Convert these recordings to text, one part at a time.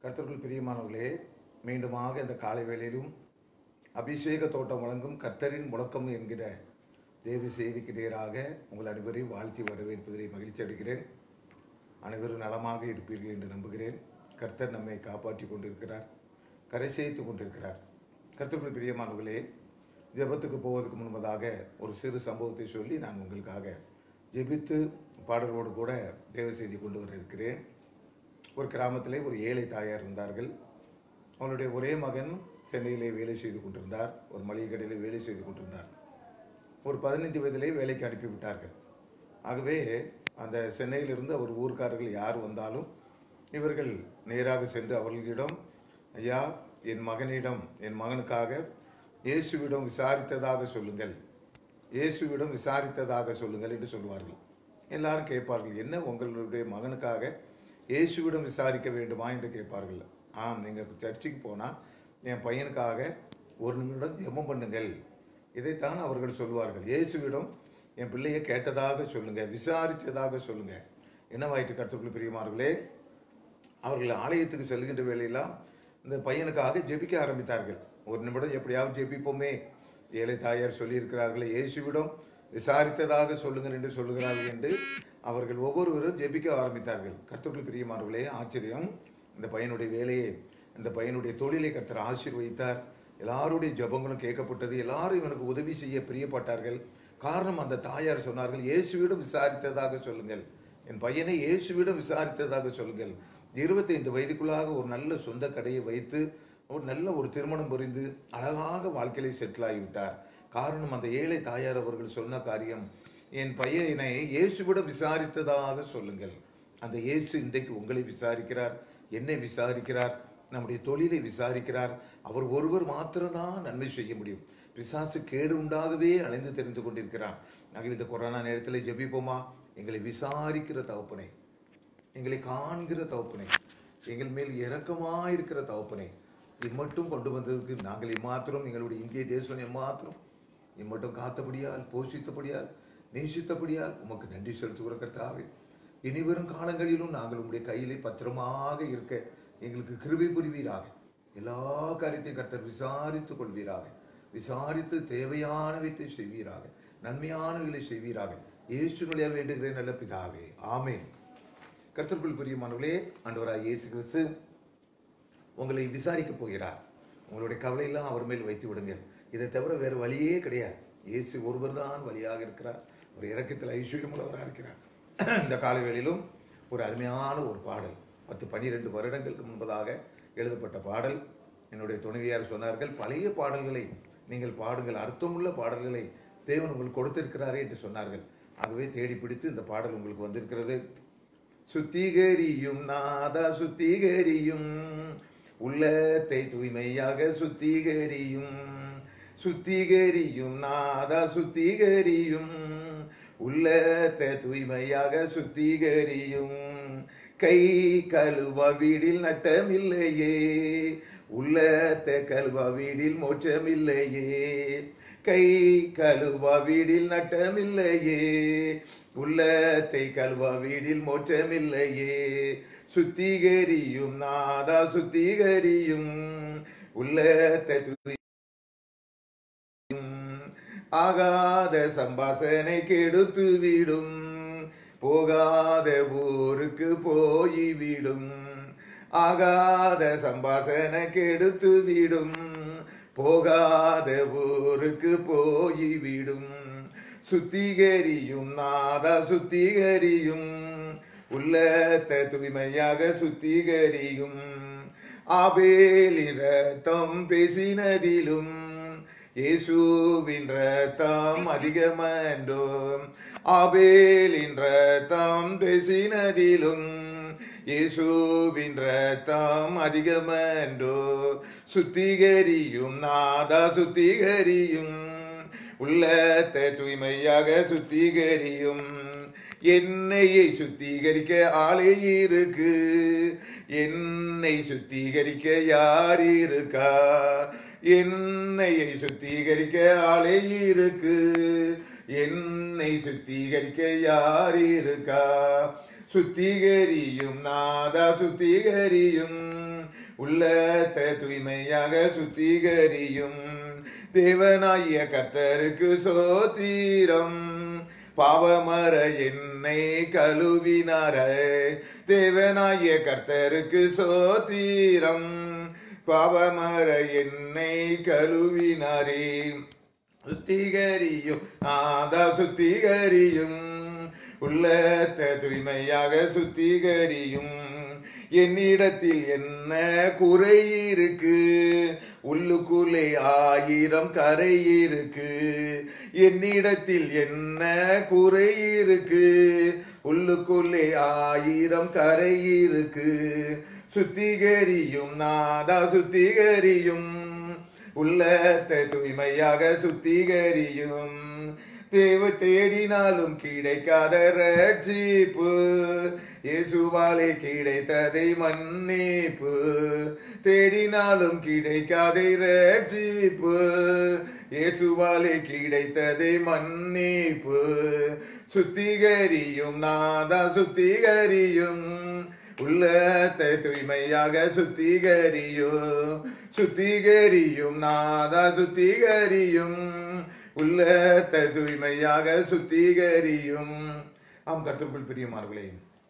கர்த்தருக்குள் பிரியமானவர்களே மீண்டுமாக இந்த காலை வேளையிலும் அபிஷேக தோட்டம் வழங்கும் கர்த்தரின் முழக்கம் என்கிற தேவி செய்திக்கு நேராக உங்கள் அனைவரையும் வாழ்த்தி வரவேற்பதில் மகிழ்ச்சி அடைகிறேன் அனைவரும் நலமாக இருப்பீர்கள் என்று நம்புகிறேன் கர்த்தர் நம்மை காப்பாற்றி கொண்டிருக்கிறார் கரை சேர்த்து கொண்டிருக்கிறார் கர்த்தருக்குள் பிரியமானவர்களே ஜெபத்துக்கு போவதற்கு முன்பதாக ஒரு சிறு சம்பவத்தை சொல்லி நான் உங்களுக்காக ஜெபித்து பாடலோடு கூட தேவ செய்தி கொண்டு வர இருக்கிறேன் ஒரு கிராமத்திலே ஒரு ஏழை தாயார் இருந்தார்கள் அவளுடைய ஒரே மகன் சென்னையிலே வேலை செய்து கொண்டிருந்தார் ஒரு மளிகை கடையில் வேலை செய்து கொண்டிருந்தார் ஒரு பதினைந்து வயதிலே வேலைக்கு அனுப்பிவிட்டார்கள் ஆகவே அந்த சென்னையிலிருந்து அவர் ஊர்க்காரர்கள் யார் வந்தாலும் இவர்கள் நேராக சென்று அவர்களிடம் ஐயா என் மகனிடம் என் மகனுக்காக இயேசுவிடம் விசாரித்ததாக சொல்லுங்கள் இயேசுவிடம் விசாரித்ததாக சொல்லுங்கள் என்று சொல்லுவார்கள் எல்லாரும் கேட்பார்கள் என்ன உங்களுடைய மகனுக்காக இயேசுவிடம் விசாரிக்க வேண்டுமா என்று கேட்பார்கள் ஆம் நீங்கள் சர்ச்சுக்கு போனால் என் பையனுக்காக ஒரு நிமிடம் ஜெபம் பண்ணுங்கள் இதைத்தான் அவர்கள் சொல்வார்கள் இயேசுவிடம் என் பிள்ளையை கேட்டதாக சொல்லுங்க விசாரித்ததாக சொல்லுங்க என்னவாயிற்று கருத்துக்குள் பிரியமார்களே அவர்கள் ஆலயத்துக்கு செல்கின்ற வேளையெல்லாம் இந்த பையனுக்காக ஜெபிக்க ஆரம்பித்தார்கள் ஒரு நிமிடம் எப்படியாவது ஜெபிப்போமே ஏழை தாயார் சொல்லியிருக்கிறார்களே இயேசுவிடம் விசாரித்ததாக சொல்லுங்கள் என்று சொல்லுகிறார்கள் என்று அவர்கள் ஒவ்வொருவரும் ஜெபிக்க ஆரம்பித்தார்கள் கர்த்தர்கள் பிரியமானவர்களே ஆச்சரியம் இந்த பையனுடைய வேலையை இந்த பையனுடைய தொழிலை கர்த்தர் ஆசீர்வதித்தார் எல்லாருடைய ஜெபங்களும் கேட்கப்பட்டது எல்லாரும் இவனுக்கு உதவி செய்ய பிரியப்பட்டார்கள் காரணம் அந்த தாயார் சொன்னார்கள் இயேசுவிடம் விசாரித்ததாக சொல்லுங்கள் என் பையனை இயேசுவிடம் விசாரித்ததாக சொல்லுங்கள் இருபத்தைந்து வயதுக்குள்ளாக ஒரு நல்ல சொந்த கடையை வைத்து ஒரு நல்ல ஒரு திருமணம் புரிந்து அழகாக வாழ்க்கையில செட்டில் ஆகிவிட்டார் காரணம் அந்த ஏழை தாயார் அவர்கள் சொன்ன காரியம் என் பையனை இயேசுவிடம் விசாரித்ததாக சொல்லுங்கள் அந்த இயேசு இன்றைக்கு உங்களை விசாரிக்கிறார் என்னை விசாரிக்கிறார் நம்முடைய தொழிலை விசாரிக்கிறார் அவர் ஒருவர் மாத்திரம்தான் நன்மை செய்ய முடியும் பிசாசு கேடு உண்டாகவே அலைந்து தெரிந்து கொண்டிருக்கிறான் ஆகவே இந்த கொரோனா நேரத்தில் ஜெபிப்போமா எங்களை விசாரிக்கிற தகப்பனை எங்களை காண்கிற தகப்பனை எங்கள் மேல் இரக்கமாயிருக்கிற தகப்பனை இம்மட்டும் கொண்டு வந்ததுக்கு நாங்கள் இம்மாத்திரம் எங்களுடைய இந்திய தேசம் எம்மாத்திரம் இம்மட்டும் காத்தபடியால் போஷித்தபடியால் நேசித்தபடியால் உமக்கு நன்றி செலுத்துகிற கர்த்தாவே இனிவரும் காலங்களிலும் நாங்கள் உங்களுடைய கையிலே பத்திரமாக இருக்க எங்களுக்கு கிருபை புரிவீராக எல்லா காரியத்தையும் கர்த்தர் விசாரித்துக் கொள்வீராக விசாரித்து தேவையானவற்றை செய்வீராக நன்மையானவைகளை செய்வீராக இயேசு வழியாக வேண்டுகிறேன் நல்ல பிதாவே ஆமென் கர்த்தருக்குள் பிரியமானவர்களே ஆண்டவராய் இயேசு கிறிஸ்து உங்களை விசாரிக்க போகிறார் உங்களுடைய கவலையெல்லாம் அவர் மேல் வைத்து விடுங்கள் இதை தவிர வேறு வழியே கிடையாது இயேசு ஒருவர் தான் வழியாக இருக்கிறார் ஒரு இறக்கத்தில் ஐஸ்வர்யம் உள்ளவராக இருக்கிறார் இந்த காலவேளையிலும் ஒரு அருமையான ஒரு பாடல் பத்து பனிரெண்டு வருடங்களுக்கு முன்பதாக எழுதப்பட்ட பாடல் என்னுடைய துணைவியார் சொன்னார்கள் பழைய பாடல்களை நீங்கள் பாடுங்கள் அர்த்தமுள்ள பாடல்களை தேவன் உங்களுக்கு கொடுத்திருக்கிறாரே என்று சொன்னார்கள் ஆகவே தேடி பிடித்து இந்த பாடல் உங்களுக்கு வந்திருக்கிறது சுத்திகரியும் நாதா சுத்திகரியும் உள்ளத்தை தூய்மையாக சுத்திகரியும் சுத்திகரியும் நாதா சுத்திகரியும் உள்ளத்தை தூய்மையாக சுத்திகரியும் கை கழுவ வீடில் நட்டமில்லையே உள்ளத்தை கழுவ வீடில் மோட்சமில்லையே கை கழுவ வீடில் நட்டமில்லையே உள்ளத்தை கழுவ வீடில் மோட்சமில்லையே சுத்திகரியும் நாதா சுத்திகரியும் உள்ளத்தை ஆகாத சம்பாசனை கெடுத்து விடும் போகாத ஊருக்கு போய்விடும் ஆகாத சம்பாசனை கெடுத்து விடும் போகாத ஊருக்கு போய்விடும் சுத்திகரியும் நாதா சுத்திகரியும் உள்ளத்தை தூய்மையாக சுத்திகரியும் ஆபேலின் ரத்தம் பேசினதிலும் இயேசுவின் ரத்தம் அதிகமன்றோம் ஆபேலின் ரத்தம் பேசினதிலும் இயேசுவின் ரத்தம் அதிகமன்றோ சுத்திகரியும் நாதா சுத்திகரியும் உள்ளத்தை தூய்மையாக சுத்திகரியும் என்னையை சுத்திகரிக்க ஆளே இருக்கு என்னை சுத்திகரிக்க யார் இருக்கா என்னையை சுத்திகரிக்க ஆளே இருக்கு என்னை சுத்திகரிக்க யார் இருக்கா சுத்திகரியும் நாதா சுத்திகரியும் உள்ளத்தை தூய்மையாக சுத்திகரியும் தேவனாகிய கர்த்தருக்கு சோத்திரம் பாவமர என்னை கழுவினாரே தேவனாகிய கர்த்தருக்கு சோத்திரம் பாவமர என்னை கழுவினாரே சுத்திகரியும் ஆதா சுத்திகரியும் உள்ளத்தை தூய்மையாக சுத்திகரியும் என்னிடத்தில் என்ன குறை இருக்கு உள்ளுக்குள்ளே ஆயிரம் கரை இருக்கு என்னிடத்தில் என்ன குறை இருக்கு உள்ளுக்குள்ளே ஆயிரம் கரை இருக்கு சுத்திகரியும் நாதா சுத்திகரியும் உள்ளத்தை தூய்மையாக சுத்திகரியும் தேவ தேடினாலும் கிடைக்காத ரட்சிப்பு இயேசுவாலே கிடைத்ததை மன்னிப்பு தேடினாலும் கிடைக்காதை ரட்சிப்பு இயேசுவாலே கிடைத்ததை மன்னிப்பு சுத்திகரியும் நாதா சுத்திகரியும் உள்ளத்தை தூய்மையாக சுத்திகரியும் சுத்திகரியும் நாதா சுத்திகரியும் உள்ளத்தை தூய்மையாக சுத்திகரியும் ஆம் கருத்துக்குள் பிரியமார்களே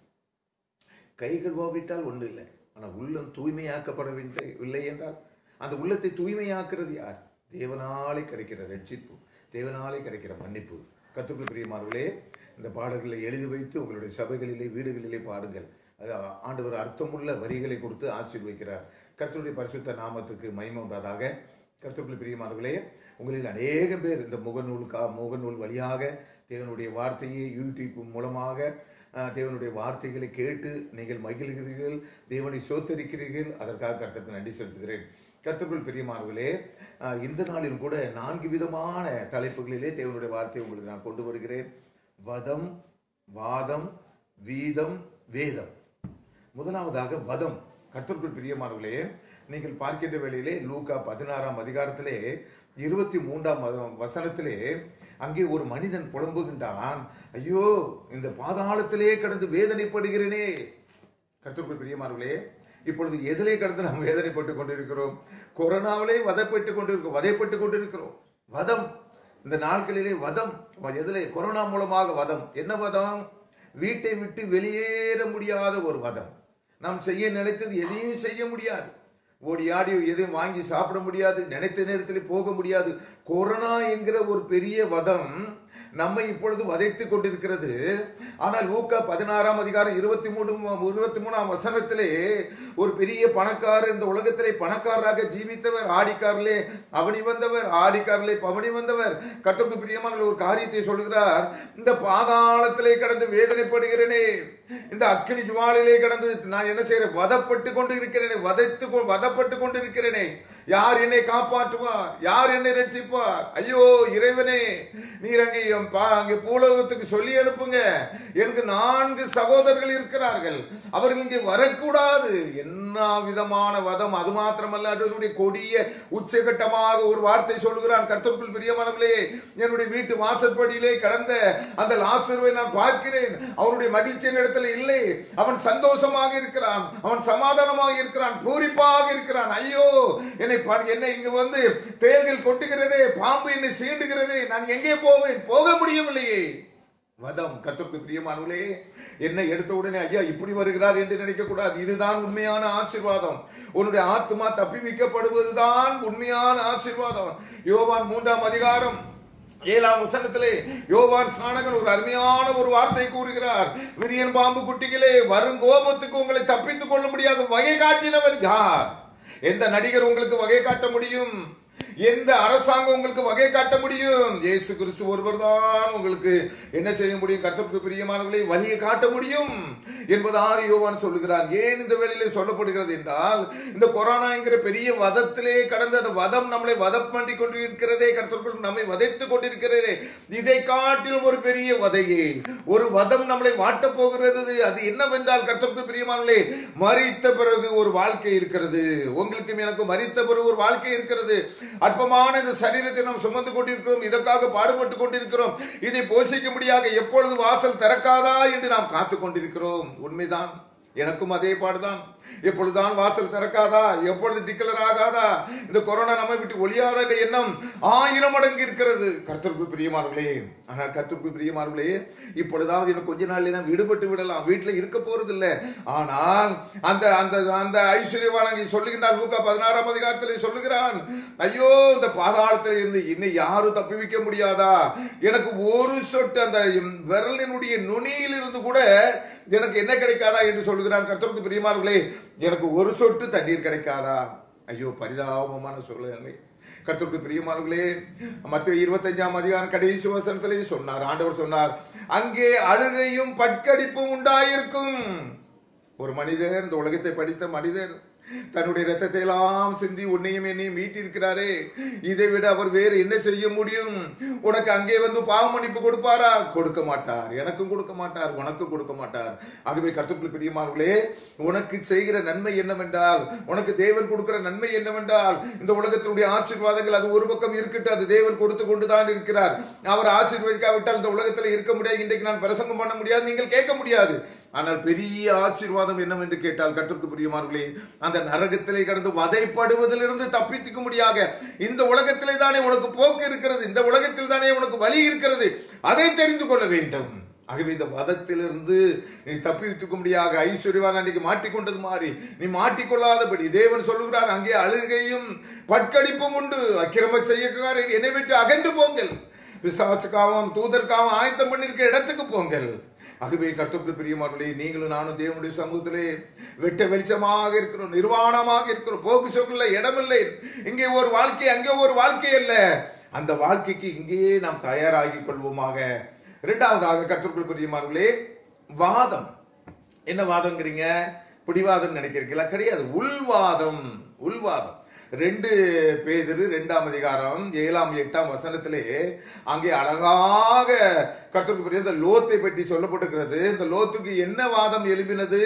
கை கழுவாவிட்டால் ஒன்று இல்லை ஆனால் உள்ளம் தூய்மையாக்கப்படவில்லை இல்லை என்றால் அந்த உள்ளத்தை தூய்மையாக்குறது யார் தேவனாலே கிடைக்கிற ரட்சிப்பு தேவனாலே கிடைக்கிற மன்னிப்பு கத்துக்குள் பிரியமார்களே இந்த பாடல்களை எழுதி வைத்து உங்களுடைய சபைகளிலே வீடுகளிலே பாடுங்கள் அது ஆண்டவர் அர்த்தமுள்ள வரிகளை கொடுத்து ஆசீர்வதிக்கிறார் கர்த்தருடைய பரிசுத்த நாமத்துக்கு மகிமை உண்டாதாக கர்த்தருக்குள் பிரியமானவர்களே உங்களில் அநேக பேர் இந்த முகநூலுக்கா முகநூல் வழியாக தேவனுடைய வார்த்தையை யூடியூப் மூலமாக அஹ், தேவனுடைய வார்த்தைகளை கேட்டு நீங்கள் மகிழ்கிறீர்கள் தேவனை சோத்தரிக்கிறீர்கள் அதற்காக கர்த்தருக்கு நன்றி செலுத்துகிறேன் கர்த்தருக்குள் பிரியமானவர்களே அஹ், இந்த நாளிலும் கூட நான்கு விதமான தலைப்புகளிலே தேவனுடைய வார்த்தையை உங்களுக்கு நான் கொண்டு வருகிறேன் வதம் வாதம் வீதம் வேதம் முதலாவதாக வதம் கர்த்தருக்குள் பிரியமானவர்களே நீங்கள் பார்க்கின்ற வேளையிலே லூக்கா பதினாறாம் அதிகாரத்திலே இருபத்தி மூன்றாம் வ- வசனத்திலே அங்கே ஒரு மனிதன் புலம்புகின்றான் ஐயோ இந்த பாதாளத்திலே கடந்து வேதனைப்படுகிறேனே கர்த்தருக்குள் பிரியமானவர்களே இப்பொழுது எதிலே கடந்து நாம் வேதனைப்பட்டு கொண்டிருக்கிறோம் கொரோனாவிலே வதைப்பட்டு கொண்டிருக்கிறோம் வதைப்பட்டு கொண்டிருக்கிறோம் வதம் இந்த நாட்களிலே வதம் எதிலே கொரோனா மூலமாக வதம் என்ன வதம் வீட்டை விட்டு வெளியேற முடியாத ஒரு வதம் நாம் செய்ய நினைத்தது எதையும் செய்ய முடியாது ஓடி ஆடி எதையும் வாங்கி சாப்பிட முடியாது நினைத்த நேரத்தில் போக முடியாது கொரோனா என்கிற ஒரு பெரிய வதம் நம்மை இப்பொழுது வதைத்து கொண்டிருக்கிறது ஆனால் லூக்கா பதினாறாம் அதிகாரம் இருபத்தி மூணு இருபத்தி மூணாம் வசனத்திலே ஒரு பெரிய பணக்காரர் இந்த உலகத்திலே பணக்காரராக ஜீவித்தவர் ஆடிக்காரிலே அவனி வந்தவர் ஆடிக்காரிலே பவனி வந்தவர் கர்த்தருக்கு பிரியமான ஒரு காரியத்தை சொல்கிறார் இந்த பாதாளத்திலே கடந்து வேதனைப்படுகிறேனே இந்த அக்கினி ஜுவாலிலே கடந்து நான் என்ன செய்யறேன் வதப்பட்டு கொண்டு இருக்கிறேனே வதைத்து கொ- வதப்பட்டு கொண்டு இருக்கிறேனே யார் என்னை காப்பாற்றுவார் யார் என்னை ரட்சிப்பார் ஐயோ இறைவனே நீர் அங்கே என் பா- அங்கே பூலோகத்துக்கு சொல்லி அனுப்புங்க எனக்கு நான்கு சகோதரர்கள் இருக்கிறார்கள் அவர்கள் இங்கே வரக்கூடாது என்ன விதமான வதம் அது மாத்திரமல்ல அதனுடைய கொடிய உச்சகட்டமாக ஒரு வார்த்தை சொல்லுகிறான் கர்த்தருக்குள் பிரியமானவர்களே என்னுடைய வீட்டு வாசற்படியிலே கடந்த அந்த லாசருவை நான் பார்க்கிறேன் அவனுடைய மகிழ்ச்சியின் இடத்துல இல்லை அவன் சந்தோஷமாக இருக்கிறான் அவன் சமாதானமாக இருக்கிறான் பூரிப்பாக இருக்கிறான் ஐயோ என்னை பா- என்னை இங்கு வந்து தேள்கள் கொட்டுகிறதே பாம்பு என்னை சீண்டுகிறதே நான் எங்கே போவேன் போக முடியவில்லையே வதம் கத்திற்கு பிரியமானவர்களே என்ன எடுத்த உடனே ஐயா இப்படி வருகிறார் என்று நினைக்க கூடாது இதுதான் உண்மையான ஆசீர்வாதம் உன்னுடைய ஆத்மா தப்பிவிக்கப்படுவதுதான் உண்மையான ஆசீர்வாதம் யோவான் மூன்றாம் அதிகாரம் ஏழாம் வசனத்திலே யோவான் ஸ்நானகன் ஒரு அருமையான ஒரு வார்த்தை கூறுகிறார் விரியன் பாம்பு குட்டிகளே வரும் கோபத்துக்கு உங்களை தப்பித்துக் கொள்ள முடியாது வகை காட்டினவர் யார் எந்த நடிகர் உங்களுக்கு வகை காட்ட முடியும் எந்த அரசாங்கம் உங்களுக்கு வகை காட்ட முடியும் இயேசு கிறிஸ்து ஒருவர் தான் உங்களுக்கு என்ன செய்ய முடியும் கர்த்தருக்கு பிரியமானவர்களை வழியை காட்ட முடியும் என்பதாக யோவான் சொல்லுகிறார் ஏன் இந்த வேளையிலே சொல்லப்படுகிறது என்றால் இந்த கொரோனா என்கிற பெரிய வதத்திலே கடந்த அந்த வதம் நம்மளை வதம் பண்ணி கொண்டிருக்கிறதே கர்த்தருக்குள் நம்மை வதைத்துக் கொண்டிருக்கிறதே இதை காட்டிலும் ஒரு பெரிய வதையே ஒரு வதம் நம்மளை வாட்டப் போகிறது அது என்னவென்றால் கர்த்தருக்கு பிரியமானவர்களே மறித்த பிறகு ஒரு வாழ்க்கை இருக்கிறது உங்களுக்கும் எனக்கும் மறித்த பிறகு ஒரு வாழ்க்கை இருக்கிறது அற்பமான இந்த சரீரத்தை நாம் சுமந்து கொண்டிருக்கிறோம் இதற்காக பாடுபட்டு கொண்டிருக்கிறோம் இதை போஷிக்க முடியாத எப்பொழுது வாசல் திறக்காதா என்று நாம் காத்து கொண்டிருக்கிறோம் உண்மைதான் எனக்கும் அதே பாடுதான் எப்பொழுதுதான் வாசல் திறக்காதா எப்பொழுது டிக்ளர் ஆகாதா இந்த கொரோனா நம்மை விட்டு ஒளியாத என்ற எண்ணம் ஆயிரம் மடங்கு இருக்கிறது கர்த்தருக்கு பிரியமானவர்களே ஆனால் கர்த்தருக்கு பிரியமானவர்களே இப்பொழுதாவது எனக்கு கொஞ்ச நாள்ல நான் விடுபட்டு விடலாம் வீட்டுல இருக்க போறது இல்ல ஆனால் அந்த அந்த அந்த ஐஸ்வர்யவான் அங்கே சொல்லுகின்றார் லூக்கா பதினாறாம் அதிகாரத்தில் சொல்லுகிறான் ஐயோ இந்த பாதாளத்தில் இருந்து இன்னும் யாரும் தப்பி வைக்க முடியாதா எனக்கு ஒரு சொட்டு அந்த விரலினுடைய நுனியில் இருந்து கூட எனக்கு என்ன கிடைக்காதா என்று சொல்லுகிறான் கர்த்தருக்கு பிரியமானவர்களே எனக்கு ஒரு சொட்டு தண்ணீர் கிடைக்காதா ஐயோ பரிதாபமான சொல்லுங்க கர்த்தருக்கு பிரியமானவர்களே மத்திய இருபத்தஞ்சாம் அதிகாரம் கடைசி வசனத்திலே சொன்னார் ஆண்டவர் சொன்னார் அங்கே அழுகையும் பட்கடிப்பும் உண்டாயிருக்கும் ஒரு மனிதர் இந்த உலகத்தை படித்த மனிதர் தன்னுடைய ரத்தத்தை எல்லாம் சிந்தி உன்னையும் என்னையும் மீட்டிருக்கிறாரே இதை விட அவர் வேறு என்ன செய்ய முடியும் உனக்கு அங்கே வந்து பாவ மன்னிப்பு கொடுப்பாரா கொடுக்க மாட்டார் எனக்கும் கொடுக்க மாட்டார் உனக்கும் கொடுக்க மாட்டார் ஆகவே கருத்துக்குள் பிரியமானவர்களே உனக்கு செய்கிற நன்மை என்னவென்றால் உனக்கு தேவன் கொடுக்கிற நன்மை என்னவென்றால் இந்த உலகத்தினுடைய ஆசீர்வாதங்கள் அது ஒரு பக்கம் இருக்கட்டும் அது தேவன் கொடுத்து கொண்டுதான் இருக்கிறார் அவர் ஆசீர்வதிக்காவிட்டால் இந்த உலகத்தில் இருக்க முடியாது இன்றைக்கு நான் பிரசங்கம் பண்ண முடியாது நீங்கள் கேட்க முடியாது ஆனால் பெரிய ஆசீர்வாதம் என்னவென்று கேட்டால் கற்றுக்கு புரியுமார்களே அந்த நரகத்திலே கடந்து வதைப்படுவதிலிருந்து தப்பித்துக்க முடியாக இந்த உலகத்திலே தானே உனக்கு போக்கு இருக்கிறது இந்த உலகத்தில் தானே உனக்கு வழி இருக்கிறது அதை தெரிந்து கொள்ள வேண்டும் ஆகவே இந்த வதத்திலிருந்து நீ தப்பித்துக்க முடியாக ஐஸ்வர்யவான் அன்றைக்கு மாட்டிக்கொண்டது மாதிரி நீ மாட்டிக்கொள்ளாதபடி தேவன் சொல்லுகிறார் அங்கே அழுகையும் பட்கடிப்பும் உண்டு அக்கிரம செய்யக்காரர் என்னை விட்டு அகன்று போங்கள் பிசாசுக்காவும் தூதற்காவும் ஆயத்தம் பண்ணிருக்க இடத்துக்கு போங்கள் ஆகவே கர்த்தருக்கு பிரியமானவர்களே நீங்களும் நானும் தேவனுடைய சமூகத்திலே வெட்ட வெளிச்சமாக இருக்கிறோம் நிர்வாணமாக இருக்கிறோம் போக்கு சோக்கில் இடமில்லை இங்கே ஒரு வாழ்க்கை அங்கே ஒரு வாழ்க்கை அல்ல அந்த வாழ்க்கைக்கு இங்கேயே நாம் தயாராகி கொள்வோமாக இரண்டாவதாக கர்த்தருக்குள் பிரியமானவர்களே வாதம் என்ன வாதம்ங்கிறீங்க பிடிவாதம் நினைக்கிறீங்களா கிடையாது உள்வாதம் உள்வாதம் ரெண்டு பேதிரு ரெண்டாம் அதிகாரம் ஏழாம் எட்டாம் வசனத்திலே அங்கே அழகாக கற்றுக்கு இந்த லோத்தை பற்றி சொல்லப்பட்டிருக்கிறது இந்த லோத்துக்கு என்ன வாதம் எழுப்பினது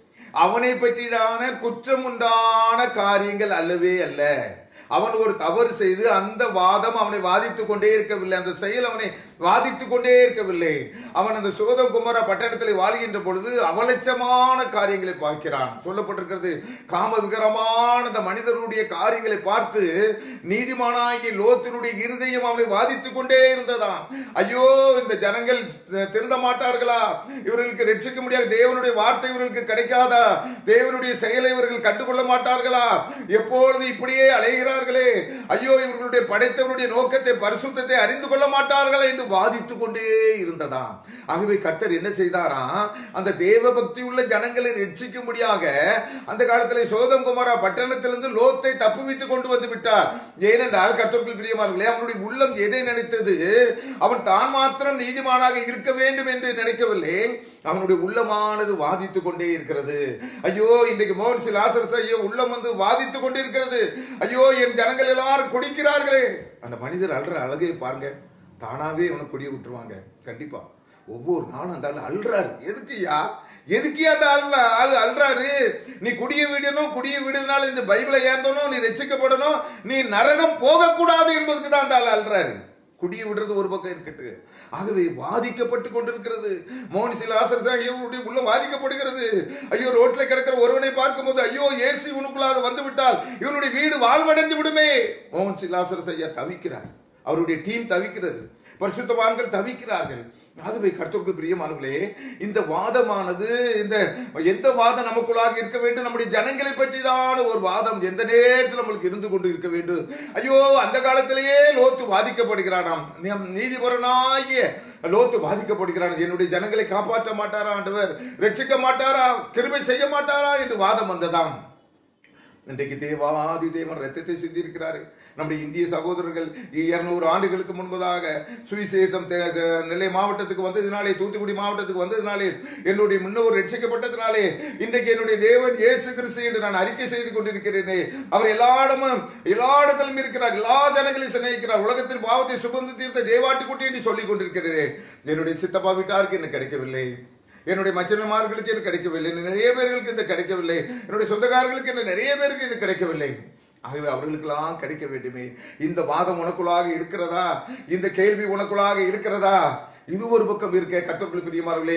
அவனை பற்றிதான குற்றம் உண்டான காரியங்கள் அல்லவே அல்ல அவன் ஒரு தவறு செய்து அந்த வாதம் அவனை வாதித்துக் கொண்டே இருக்கவில்லை அந்த செயல் அவனை வாதித்துக் கொண்டே இருக்கவில்லை அவன் அந்த சோதம் குமார பட்டணத்தில் வாழ்கின்ற பொழுது அவலட்சமான காரியங்களை பார்க்கிறான் சொல்லப்பட்டிருக்கிறது காம விகரமான அந்த மனிதனுடைய காரியங்களை பார்த்து நீதிமானாகி லோத்தினுடைய இருதயம் அவனை வாதித்துக் கொண்டே இருந்ததாம் ஐயோ இந்த ஜனங்கள் திருந்த மாட்டார்களா இவர்களுக்கு ரட்சிக்க முடியாது தேவனுடைய வார்த்தை இவர்களுக்கு கிடைக்காதா தேவனுடைய செயலை இவர்கள் கண்டுகொள்ள மாட்டார்களா எப்பொழுது இப்படியே அலைகிறார்களே ஐயோ இவர்களுடைய படைத்தவருடைய நோக்கத்தை பரிசுத்தத்தை அறிந்து கொள்ள மாட்டார்களா என்று வாதித்துக் கொண்டே இருந்ததாம் ஆகவே கர்த்தர் என்ன செய்தாராம் அந்த தேவ பக்தி உள்ள ஜனங்களை ரட்சிக்கும்படியாக அந்த காலத்தில் சோதம் குமாரா பட்டணத்திலிருந்து லோத்தை தப்புவித்து கொண்டு வந்து விட்டார் ஏனென்றால் கர்த்தர்கள் பிரியமானவர்களே அவனுடைய உள்ளம் எதை நினைத்தது அவன் தான் மாத்திரம் நீதிமானாக இருக்க வேண்டும் என்று நினைக்கவில்லை அவனுடைய உள்ளமானது வாதித்துக் கொண்டே இருக்கிறது ஐயோ இன்றைக்கு மோகன் சில் ஆசரஸ் ஐயோ உள்ளம் வந்து வாதித்துக் கொண்டே இருக்கிறது ஐயோ என் ஜனங்கள் எல்லாரும் குடிக்கிறார்களே அந்த மனிதர் அல்ற அழகை பாருங்க தானாவே இவனை குடிய விட்டுருவாங்க கண்டிப்பா ஒவ்வொரு நாளும் அந்த ஆள் அல்றாரு எதுக்குயா எதுக்கியா அந்த ஆள் ஆள் அல்றாரு நீ குடிய விடணும் குடிய விடுறதுனால இந்த பைபிளை ஏந்தணும் நீ ரசிக்கப்படணும் நீ நரகம் போகக்கூடாது என்பதுக்கு தான் அந்த ஆள் அல்றாரு குடிய விடுறது ஒரு பக்கம் இருக்கட்டு ஆகவே வாதிக்கப்பட்டு கொண்டிருக்கிறது மோனிசில் ஆசரசாகியவருடைய உள்ள வாதிக்கப்படுகிறது ஐயோ ரோட்ல கிடக்கிற ஒருவனை பார்க்கும்போது ஐயோ ஏசி இவனுக்குள்ளாக வந்து விட்டால் இவனுடைய வீடு வாழ்வடைந்து விடுமே மோகன் சிலாசரஸ் ஐயா தவிக்கிறார் அவருடைய டீம் தவிக்கிறது பரிசுத்தவான்கள் தவிக்கிறார்கள் ஆகவே கர்த்தருக்கு பிரியமானவர்களே இந்த வாதமானது இந்த எந்த வாதம் நமக்குள்ளாக இருக்க வேண்டும் நம்முடைய ஜனங்களை பற்றி தான் ஒரு வாதம் எந்த நேரத்தில் நம்மளுக்கு இருந்து கொண்டு இருக்க வேண்டும் ஐயோ அந்த காலத்திலேயே லோத்து பாதிக்கப்படுகிறானாம் நீதிபரனாகிய லோத்து பாதிக்கப்படுகிறான் என்னுடைய ஜனங்களை காப்பாற்ற மாட்டாரா ஆண்டவர் ரட்சிக்க மாட்டாரா கிருபை செய்ய மாட்டாரா என்று வாதம் வந்ததாம் இன்றைக்கு தேவாதி தேவன் ரத்தத்தை சிந்திருக்கிறாரு நம்முடைய இந்திய சகோதரர்கள் இருநூறு ஆண்டுகளுக்கு முன்பதாக சுவிசேஷம் தே- தே- நெல்லை மாவட்டத்துக்கு வந்ததினாலே தூத்துக்குடி மாவட்டத்துக்கு வந்ததினாலே என்னுடைய முன்னோர் ரட்சிக்கப்பட்டதினாலே இன்றைக்கு என்னுடைய தேவன் இயேசு கிறிஸ்து என்று நான் அறிக்கை செய்து கொண்டிருக்கிறேனே அவர் எல்லா இடமும் எல்லா இடத்திலும் இருக்கிறார் எல்லா ஜனங்களையும் சிநேகிக்கிறார் உலகத்தின் பாவத்தை சுகந்து தீர்த்த தேவாட்டுக்குட்டி என்று சொல்லிக் கொண்டிருக்கிறேன் என்னுடைய சித்தப்பா வீட்டாருக்கு எனக்கு கிடைக்கவில்லை என்னுடைய மச்சனமார்களுக்கு இது கிடைக்கவில்லை இன்னும் நிறைய பேர்களுக்கு இது கிடைக்கவில்லை என்னுடைய சொந்தக்காரர்களுக்கு இன்னும் நிறைய பேருக்கு இது கிடைக்கவில்லை ஆகவே அவர்களுக்கெல்லாம் கிடைக்க வேண்டுமே இந்த வாதம் உனக்குள்ளாக இருக்கிறதா இந்த கேள்வி உனக்குள்ளாக இருக்கிறதா இது ஒரு பக்கம் இருக்க கட்டத்தில் பிரியமார்களே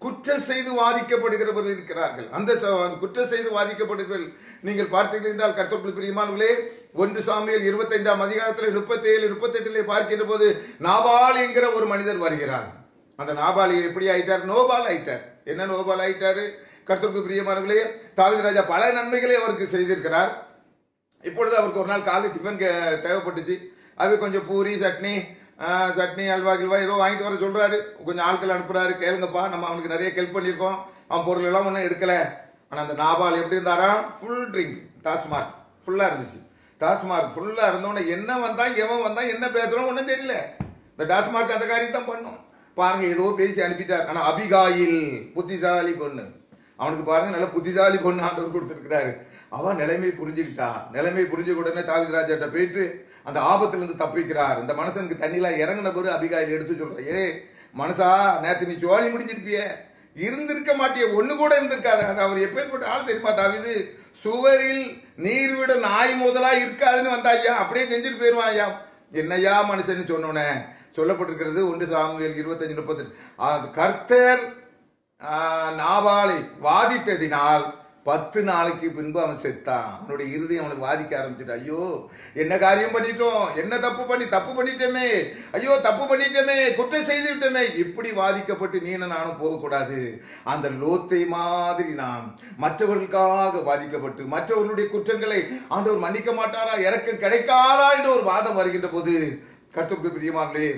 குற்றம் செய்து வாதிக்கப்படுகிறவர்கள் இருக்கிறார்கள் அந்த ச- குற்றம் செய்து வாதிக்கப்படுகிறவர்கள் நீங்கள் பார்த்தீர்கள் என்றால் கர்த்தர்கள் பிரியமானவர்களே ஒன்று சாமியில் இருபத்தைந்தாம் அதிகாரத்தில் முப்பத்தி ஏழு முப்பத்தெட்டிலே பார்க்கின்ற போது நாபால் என்கிற ஒரு மனிதர் வருகிறார் அந்த நாபால் எப்படி ஆயிட்டார் நோபால் ஆயிட்டார் என்ன நோபால் ஆயிட்டாரு கர்த்தருக்கு பிரியமானவர்களே தாவீது ராஜா பல நன்மைகளை அவருக்கு செய்திருக்கிறார் இப்பொழுது அவருக்கு ஒரு நாள் காலை டிஃபன் கே- தேவைப்பட்டுச்சு அது கொஞ்சம் பூரி சட்னி ஆ, சட்னி அல்வா கில்வா ஏதோ வாங்கிட்டு வர சொல்றாரு கொஞ்சம் ஆட்கள் அனுப்புறாரு கேளுங்கப்பா நம்ம அவனுக்கு நிறைய ஹெல்ப் பண்ணியிருக்கோம் அவன் பொருள் எல்லாம் ஒன்றும் எடுக்கல ஆனால் அந்த நாபால் எப்படி இருந்தாராம் ஃபுல் ட்ரிங்க் டாஸ்மார்க் ஃபுல்லாக இருந்துச்சு டாஸ்மார்க் ஃபுல்லாக இருந்தவொடனே என்ன வந்தான் எவன் வந்தான் என்ன பேசுறோம் ஒன்றும் தெரியல இந்த டாஸ்மார்க் அந்த காரியம் தான் பண்ணும் பாருங்க ஏதோ பேசி அனுப்பிட்டார் ஆனால் அபிகாயில் புத்திசாலி பொண்ணு அவனுக்கு பாருங்க நல்ல புத்திசாலி பொண்ணு ஆண்டவர் கொடுத்துருக்கிறாரு அவன் நிலைமை புரிஞ்சுக்கிட்டா நிலைமை புரிஞ்ச உடனே தாவித ராஜாட்ட போயிட்டு அந்த ஆபத்துல இருந்து தப்பிக்கிறார் இந்த மனுஷனுக்கு தண்ணியில இறங்கின பிறகு அபிகாயில் எடுத்து சொல்ற ஏ மனுஷா நேத்து நீ சோழி முடிஞ்சிருப்பியே இருந்திருக்க மாட்டிய ஒண்ணு கூட இருந்திருக்காது அது அவர் எப்பேற்பட்ட ஆள் தெரியுமா தாவிது சுவரில் நீர் விட நாய் முதலா இருக்காதுன்னு வந்தா ஐயா அப்படியே செஞ்சுட்டு போயிருவான் ஐயா என்னையா மனுஷன் சொன்னோன்னே சொல்லப்பட்டிருக்கிறது ஒன்று சாமுவேல் இருபத்தஞ்சு முப்பத்தெட்டு கர்த்தர் ஆ, நாபாலை வாதித்ததினால் பத்து நாளைக்கு பின்பு அவன் செத்தான் அவனுடைய இறுதி அவனுக்கு வாதிக்க ஆரம்பிச்சிட்டு ஐயோ என்ன காரியம் பண்ணிட்டோம் என்ன தப்பு பண்ணி தப்பு பண்ணிட்டோமே ஐயோ தப்பு பண்ணிட்டோமே குற்றம் செய்து விட்டோமே இப்படி வாதிக்கப்பட்டு நீனும் நானும் போகக்கூடாது அந்த லோத்தை மாதிரி நாம் மற்றவர்களுக்காக வாதிக்கப்பட்டு மற்றவர்களுடைய குற்றங்களை ஆண்டவர் மன்னிக்க மாட்டாரா இறக்கம் கிடைக்காதா என்ற ஒரு வாதம் வருகின்ற போது கர்த்தருக்கு பிரியமானே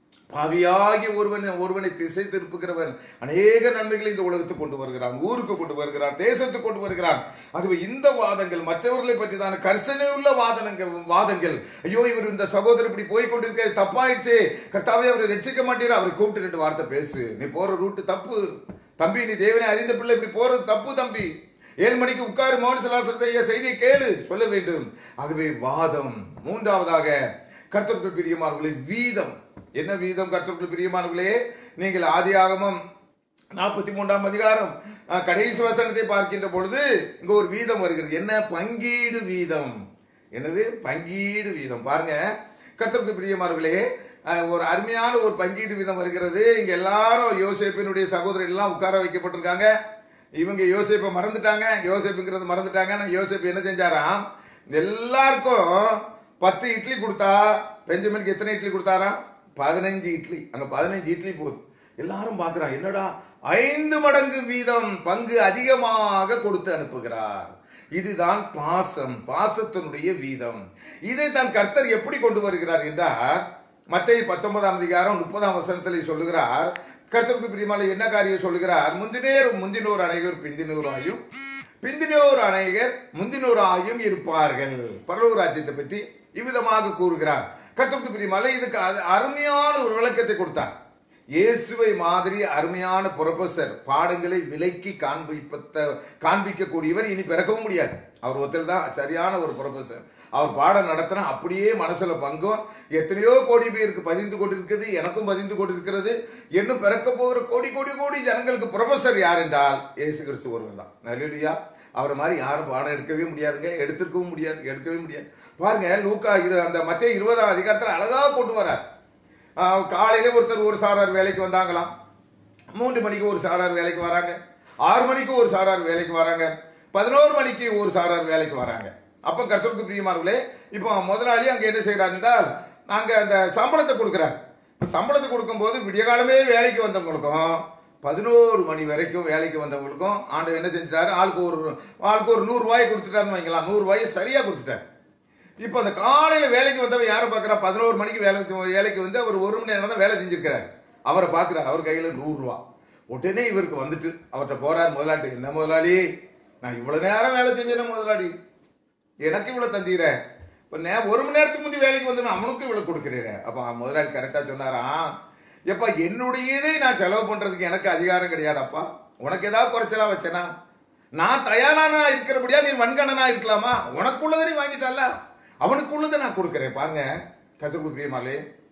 பாவியாகி ஒருவன் ஒருவனை திசை திருப்புகிறவன் அநேக நன்மைகளை இந்த உலகத்துக்கு கொண்டு வருகிறான் ஊருக்கு கொண்டு வருகிறான் தேசத்துக்கு கொண்டு வருகிறான் ஆகவே இந்த வாதங்கள் மற்றவர்களை பற்றி தான் கர்சனை உள்ள வாதனங்கள் வாதங்கள் ஐயோ இவர் இந்த சகோதரர் இப்படி போய் கொண்டிருக்க தப்பாயிடுச்சு கர்த்தாவே அவரை ரட்சிக்க மாட்டீரா அவரை கூப்பிட்டு ரெண்டு வார்த்தை பேசு நீ போற ரூட்டு தப்பு தம்பி நீ தேவனை அறிந்த பிள்ளை இப்படி போறது தப்பு தம்பி ஏழு மணிக்கு உட்காரு மோகன் சலாசத்தைய செய்தியை கேளு சொல்ல வேண்டும் ஆகவே வாதம் மூன்றாவதாக கர்த்தருக்கு பிரியமானவர்களே வீதம் என்ன வீதம் கர்த்தருக்கு பிரியமானவர்களே நீங்கள் ஆதியாகமம் நாற்பத்தி மூன்றாம் அதிகாரம் அஹ், கடைசி வசனத்தை பார்க்கின்ற பொழுது இங்க ஒரு வீதம் வருகிறது என்ன பங்கீடு வீதம் என்னது பங்கீடு வீதம் பாருங்க கர்த்தருக்கு பிரியமானவர்களே அஹ், ஒரு அருமையான ஒரு பங்கீடு வீதம் வருகிறது இங்க எல்லாரும் யோசேப்பினுடைய சகோதரர் எல்லாம் உட்கார வைக்கப்பட்டிருக்காங்க இவங்க யோசேப்பை மறந்துட்டாங்க யோசேப்புங்கிறது மறந்துட்டாங்க ஆனா யோசேப்பு என்ன செஞ்சாராம் எல்லாருக்கும் பத்து இட்லி கொடுத்தா பெஞ்சமினுக்கு எத்தனை இட்லி கொடுத்தாராம் பதினஞ்சு இட்லி அங்க பதினஞ்சு இட்லி போகுது எல்லாரும் பார்க்கறான் என்னடா ஐந்து மடங்கு வீதம் பங்கு அதிகமாக கொடுத்து அனுப்புகிறார் இதுதான் பாசம் பாசத்தினுடைய வீதம் இதை தான் கர்த்தர் எப்படி கொண்டு வருகிறார் என்றால் மத்திய பத்தொன்பதாம் அதிகாரம் முப்பதாம் வசனத்தில் சொல்லுகிறார் கர்த்தருக்கு பிரியமான என்ன காரியம் சொல்லுகிறார் முந்தினேர் முந்தினோர் அனைவர் பிந்தினோர் ஆயும் பிந்தினோர் அநேகர் முந்தினோர் ஆயும் இருப்பார்கள் பரலோக ராஜ்யத்தை பற்றி இவ்விதமாக கூறுகிறார் கர்த்தருக்கு பிரியமான இதுக்கு அது அருமையான ஒரு விளக்கத்தை கொடுத்தார் இயேசுவை மாதிரி அருமையான புரொஃபசர் பாடங்களை விலைக்கு காண்பிப்பத்த காண்பிக்கக்கூடியவர் இனி பிறக்கவும் முடியாது அவர் ஒருத்தர் தான் சரியான ஒரு புரொஃபசர் அவர் பாடம் நடத்தினா அப்படியே மனசுல பங்கும் எத்தனையோ கோடி பேருக்கு பதிந்து கொண்டிருக்கிறது எனக்கும் பதிந்து கொண்டிருக்கிறது இன்னும் பிறக்க போகிற கோடி கோடி கோடி ஜனங்களுக்கு புரொஃபசர் யார் என்றால் இயேசு கிறிஸ்து ஒருவர் தான் நல்லடியா அவரை மாதிரி யாரும் பாடம் எடுக்கவே முடியாதுங்க எடுத்திருக்கவும் முடியாது எடுக்கவே முடியாது பாருங்க லூக்கா இரு அந்த மத்திய இருபதாம் அதிகாரத்தில் அழகா கொண்டு வரார் ஆஹ் காலையில ஒருத்தர் ஒரு சாரார் வேலைக்கு வந்தாங்களாம் மூன்று மணிக்கு ஒரு சாரார் வேலைக்கு வராங்க ஆறு மணிக்கு ஒரு சாரார் வேலைக்கு வராங்க பதினோரு மணிக்கு ஒரு சாரார் வேலைக்கு வராங்க அப்ப கர்த்தருக்கு பிரியமானவர்களே இப்போ முதலாளி அங்க என்ன செய்யறாங்க என்றால் அங்க அந்த சம்பளத்தை கொடுக்குறாரு இப்ப சம்பளத்தை கொடுக்கும்போது விடிய காலமே வேலைக்கு வந்தவங்களுக்கும் பதினோரு மணி வரைக்கும் வேலைக்கு வந்தவங்களுக்கும் ஆண்டு என்ன செஞ்சிட்டாரு ஆளுக்கு ஒரு ஆளுக்கு ஒரு நூறு ரூபாய் கொடுத்துட்டாருன்னு வைங்களா நூறு ரூபாய் சரியா கொடுத்துட்டாரு இப்போ அந்த காலையில வேலைக்கு வந்தவன் யாரை பார்க்கறா பதினோரு மணிக்கு வேலை வேலைக்கு வந்து அவர் ஒரு மணி நேரம் தான் வேலை செஞ்சிருக்கிறார் அவரை பார்க்குறார் அவர் கையில நூறு ரூபா உடனே இவருக்கு வந்துட்டு அவர்கிட்ட போறார் முதலாளி என்ன முதலாளி நான் இவ்வளவு நேரம் வேலை செஞ்சேன் முதலாளி எனக்கு இவ்வளவு தந்தீர இப்போ நே ஒரு மணி நேரத்துக்கு முந்தி வேலைக்கு வந்து நான் அவனுக்கு இவ்வளவு கொடுக்குறேன் அப்போ முதலாளி கரெக்டா சொன்னாராம் எப்பா என்னுடையதை நான் செலவு பண்றதுக்கு எனக்கு அதிகாரம் கிடையாதப்பா உனக்கு ஏதாவது குறைச்சலா வச்சேனா நான் தயாரானா இருக்கிறபடியா நீ வன்கணனா இருக்கலாமா உனக்குள்ளதை நீ வாங்கிட்டல்ல அவனுக்குள்ளதை நான் கொடுக்குறேன் பாருங்க கருத்துக்கு பிரியமாலே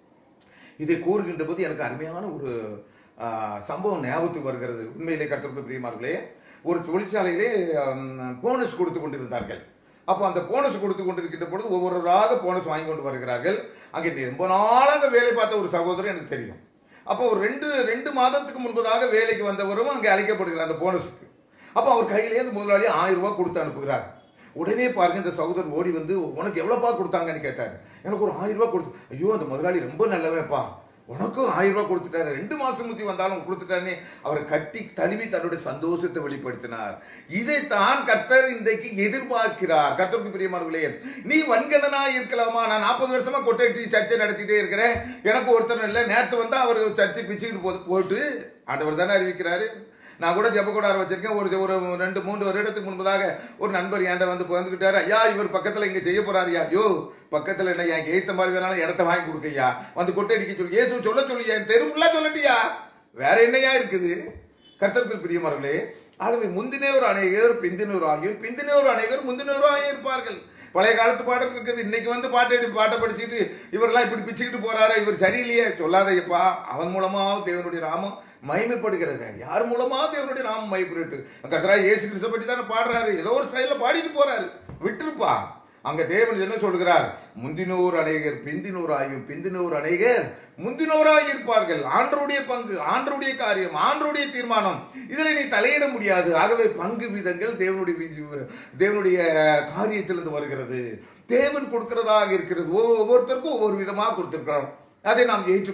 இதை கூறுகின்ற போது எனக்கு அருமையான ஒரு ஆ, சம்பவம் ஞாபகத்துக்கு வருகிறது உண்மையிலே கருத்துக்கு பிரியமார்களே ஒரு தொழிற்சாலையிலே போனஸ் கொடுத்து கொண்டிருந்தார்கள் அப்போ அந்த போனஸ் கொடுத்து கொண்டிருக்கின்ற பொழுது ஒவ்வொருவராக போனஸ் வாங்கி கொண்டு வருகிறார்கள் அங்கே இந்த ரொம்ப நாளாக வேலை பார்த்த ஒரு சகோதரர் எனக்கு தெரியும் அப்போ ஒரு ரெண்டு ரெண்டு மாதத்துக்கு முன்பதாக வேலைக்கு வந்தவரும் அங்கே அழைக்கப்படுகிறார் அந்த போனஸுக்கு அப்போ அவர் கையிலே அந்த முதலாளி ஆயிரம் ரூபாய் கொடுத்து அனுப்புகிறார் உடனே பாருங்க இந்த சகோதரர் ஓடி வந்து உனக்கு எவ்வளோப்பா கொடுத்தாங்கன்னு கேட்டார் எனக்கு ஒரு ஆயிரம் ரூபாய் கொடுத்து ஐயோ அந்த முதலாளி ரொம்ப நல்லவன்ப்பா உனக்கும் ஆயிரம் ரூபாய் கொடுத்துட்டாரு ரெண்டு மாசம் முத்தி வந்தாலும் கொடுத்துட்டானே அவரை கட்டி தழுவி தன்னுடைய சந்தோஷத்தை வெளிப்படுத்தினார் இதைத்தான் கர்த்தர் இன்றைக்கு எதிர்பார்க்கிறார் கர்த்தருக்கு பிரியமானவர்களே நீ வன்கணனா இருக்கலாமா நான் நாற்பது வருஷமா கொட்டை சர்ச்சை நடத்திட்டே இருக்கிறேன் எனக்கு ஒருத்தர் இல்லை நேற்று வந்து அவர் சர்ச்சை பிச்சுக்கிட்டு போ போட்டு ஆண்டவர் தானே அறிவிக்கிறாரு நான் கூட ஜெப கூடாரம் வச்சிருக்கேன் ஒரு ஒரு ரெண்டு மூன்று வருடத்துக்கு முன்பதாக ஒரு நண்பர் என்கிட்ட வந்து வந்துக்கிட்டாரு ஐயா இவர் பக்கத்துல இங்க செய்ய போறாருயா ஐயோ பக்கத்துல என்ன என் ஏத்த மாதிரி வேணாலும் இடத்த வாங்கி கொடுக்கையா வந்து கொட்டை அடிக்க சொல்லி ஏசு சொல்ல சொல்லி என் தெருவுல சொல்லட்டியா வேற என்னையா இருக்குது கர்த்தர்கள் பிரியமார்களே ஆகவே முந்தினோர் அநேகர் பிந்தினோர் ஆகியோர் பிந்தினோர் அநேகர் முந்தினோர் ஆகிய இருப்பார்கள் பழைய காலத்து பாடல் இருக்குது இன்னைக்கு வந்து பாட்டு எடுத்து பாட்டை படிச்சுட்டு இவரெல்லாம் இப்படி பிச்சுக்கிட்டு போறாரா இவர் சரியில்லையே சொல்லாதையப்பா அவன் மூலமாவது தேவனுடைய நாமம் மகிமைப்படுகிறது யார் மூலமா தேவனுடைய நாமம் மகிமைப்பட்டு கத்தரா இயேசு கிறிஸ்த பற்றி தானே பாடுறாரு ஏதோ ஒரு ஸ்டைல பாடிட்டு போறாரு விட்டுருப்பா அங்க தேவன் என்ன சொல்கிறார் முந்தினோர் அநேகர் பிந்தினோர் ஆகியும் பிந்தினோர் அநேகர் முந்தினோராக இருப்பார்கள் ஆண்டருடைய பங்கு ஆண்டருடைய காரியம் ஆண்டருடைய தீர்மானம் இதில் நீ தலையிட முடியாது ஆகவே பங்கு விதங்கள் தேவனுடைய வி- தேவனுடைய காரியத்திலிருந்து வருகிறது தேவன் கொடுக்கிறதாக இருக்கிறது ஒவ்வொரு- ஒவ்வொருத்தருக்கும் ஒவ்வொரு விதமாக கொடுத்திருக்கிறார் அதை நாம் ஏற்று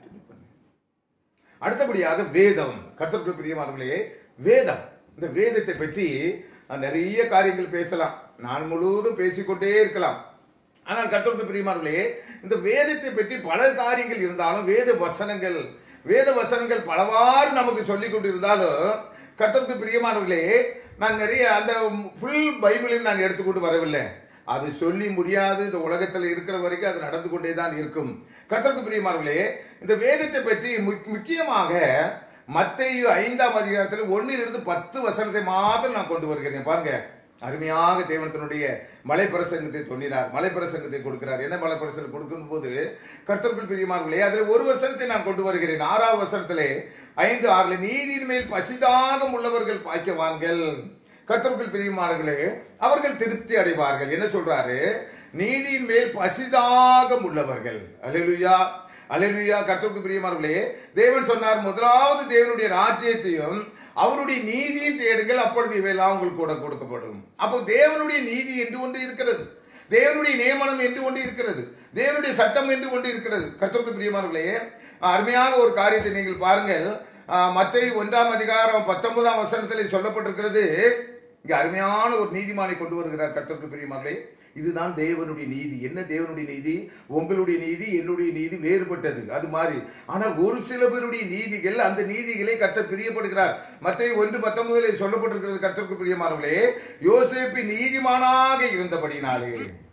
அடுத்தபடியாக வேதம் கர்த்தருக்கு பிரியமானவர்களே வேதம் இந்த வேதத்தை பற்றி நான் நிறைய காரியங்கள் பேசலாம் நாள் முழுவதும் பேசிக்கொண்டே இருக்கலாம் ஆனால் கர்த்தருக்கு பிரியமானவர்களே இந்த வேதத்தை பற்றி பல காரியங்கள் இருந்தாலும் வேத வசனங்கள் வேத வசனங்கள் பலவாறு நமக்கு சொல்லிக் கொண்டிருந்தாலும் கர்த்தருக்கு பிரியமானவர்களே நான் நிறைய அந்த ஃபுல் பைபிளையும் நான் எடுத்துக்கொண்டு வரவில்லை அது சொல்லி முடியாது இந்த உலகத்தில் இருக்கிற வரைக்கும் அது நடந்து கொண்டே தான் இருக்கும் கர்த்தருக்கு பிரியமானவர்களே இந்த வேதத்தை பற்றி முக்- முக்கியமாக மத்தேயு ஐந்தாம் அதிகாரத்தில் ஒன்னிலிருந்து பத்து வசனத்தை மாத்திரம் நான் கொண்டு வருகிறேன் பாருங்க அருமையாக தேவனத்தினுடைய மலைப்பிரசங்கத்தை சொன்னினார் மலைப்பிரசங்கத்தை கொடுக்கிறார் என்ன மலைப்பிரசங்கம் கொடுக்கும் போது கர்த்தர்கள் பிரியமானவர்களே அதில் ஒரு வசனத்தை நான் கொண்டு வருகிறேன் ஆறாவது வசனத்திலே ஐந்து ஆறுல நீதியின் மேல் பசிதாகம் உள்ளவர்கள் பாய்க்கவான்கள் கர்த்தர்கள் பிரியமானவர்களே அவர்கள் திருப்தி அடைவார்கள் என்ன சொல்றாரு நீதியின் மேல் பசிதாகம் உள்ளவர்கள் அல்லேலூயா அல்லேலூயா கர்த்தருக்கு பிரியமானவர்களே தேவன் சொன்னார் முதலாவது தேவனுடைய ராஜ்யத்தையும் அவருடைய நீதியை தேடுங்கள் அப்பொழுது இவையெல்லாம் உங்களுக்கு கூட கொடுக்கப்படும் அப்போ தேவனுடைய நீதி என்று ஒன்று இருக்கிறது தேவனுடைய நியமனம் என்று ஒன்று இருக்கிறது தேவனுடைய சட்டம் என்று ஒன்று இருக்கிறது கர்த்தருக்கு பிரியமானவர்களே அருமையாக ஒரு காரியத்தை நீங்கள் பாருங்கள் மத்திய ஒன்றாம் அதிகாரம் பத்தொன்பதாம் வசனத்தில் சொல்லப்பட்டிருக்கிறது இங்க அருமையான ஒரு நீதிமானை கொண்டு வருகிறார் கர்த்தருக்கு பிரியமானவர்களே இதுதான் தேவனுடைய நீதி என்ன தேவனுடைய நீதி உங்களுடைய நீதி என்னுடைய நீதி வேறுபட்டது அது மாதிரி ஆனால் ஒரு சில பேருடைய நீதிகள் அந்த நீதிகளை கர்த்தர் பிரியப்படுகிறார் மற்ற ஒன்று பத்தொன்பதில் சொல்லப்பட்டிருக்கிறது கர்த்தருக்கு பிரியமானவர்களே யோசேப்பு நீதிமானாக இருந்தபடினாலே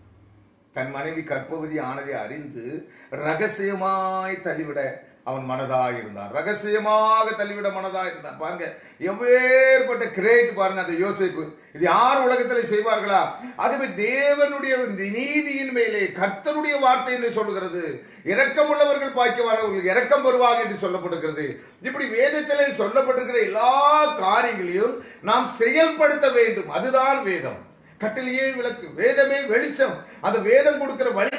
தன் மனைவி கற்பவதி ஆனதை அறிந்து ரகசியமாய் தள்ளிவிட அவன் மனதாய் இருந்தான் ரகசியமாக தள்ளிவிட மனதாய் இருந்தான் பாருங்க எவ்வேற்பட்ட கிரேட் பாருங்க அந்த யோசிப்பு இது யார் உலகத்தில் செய்வார்களா ஆகவே தேவனுடைய நீதியின் மேலே கர்த்தருடைய வார்த்தை என்று சொல்லுகிறது இரக்கமுள்ளவர்கள் பாய்க்குவார்கள் இரக்கம் வருவாங்க என்று சொல்லப்படுகிறது இப்படி வேதத்திலே சொல்லப்பட்டிருக்கிற எல்லா காரியங்களையும் நாம் செயல்படுத்த வேண்டும் அதுதான் வேதம் கட்டளையே விளக்கு வேதமே வெளிச்சம் அந்த வேதம் கொடுக்கிற வழி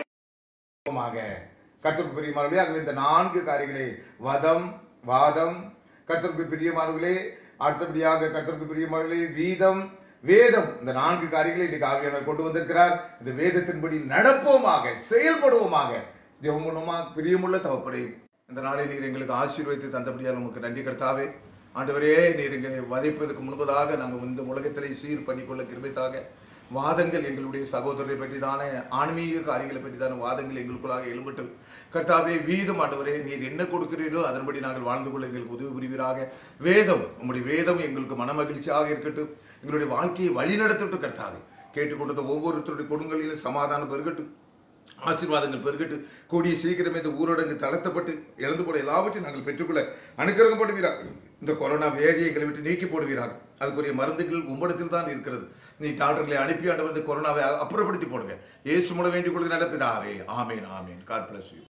கர்த்தருக்கு பிரியமானவர்களே ஆகவே இந்த நான்கு காரியங்களே வதம் வாதம் கர்த்தருக்கு பிரியமானவர்களே அடுத்தபடியாக கர்த்தருக்கு பிரியமானவர்களே வீதம் வேதம் இந்த நான்கு காரியங்களை இன்னைக்கு ஆவியானவர் கொண்டு வந்திருக்கிறார் இந்த வேதத்தின்படி நடப்போமாக செயல்படுவோமாக தேவமுனமா பிரியமுள்ள தவப்படையும் இந்த நாளை நீர் எங்களுக்கு ஆசீர்வதித்து தந்தபடியால் நமக்கு நன்றி கர்த்தாவே ஆண்டவரே நீர் எங்களை வதைப்பதற்கு முன்பதாக நாங்கள் இந்த உலகத்திலே சீர் பண்ணிக்கொள்ள கிருபைத்தாக வாதங்கள் எங்களுடைய சகோதரரை பற்றி தானே ஆன்மீக காரியங்களை பற்றி தானே வாதங்கள் எங்களுக்குள்ளாக எழும்பட்டு கர்த்தாவே வீதம் ஆண்டவரே நீர் என்ன கொடுக்கிறீரோ அதன்படி நாங்கள் வாழ்ந்து கொள்ள எங்களுக்கு உதவி புரிவீராக வேதம் உங்களுடைய வேதம் எங்களுக்கு மனமகிழ்ச்சியாக இருக்கட்டும் எங்களுடைய வாழ்க்கையை வழிநடத்தட்டும் கர்த்தாவே கேட்டுக்கொண்டது ஒவ்வொருத்தருடைய கொடுங்களிலும் சமாதானம் பெருகட்டும் ஆசீர்வாதங்கள் பெருகட்டு கூடிய சீக்கிரமே இந்த ஊரடங்கு தளர்த்தப்பட்டு இழந்து போட எல்லாவற்றையும் நாங்கள் பெற்றுக்கொள்ள அனுக்கிரகப்படுவீராக இந்த கொரோனா வேதியை எங்களை விட்டு நீக்கி போடுவீராக அதுக்குரிய மருந்துகள் உம்மிடத்தில் தான் இருக்கிறது நீ டாக்டர்களை அனுப்பி ஆண்டவர் இந்த கொரோனாவை அப்புறப்படுத்தி போடுங்க இயேசு மூலம் வேண்டிக் கொள்கிற நடப்பிதாவே ஆமேன் ஆமேன் காட் பிளஸ் யூ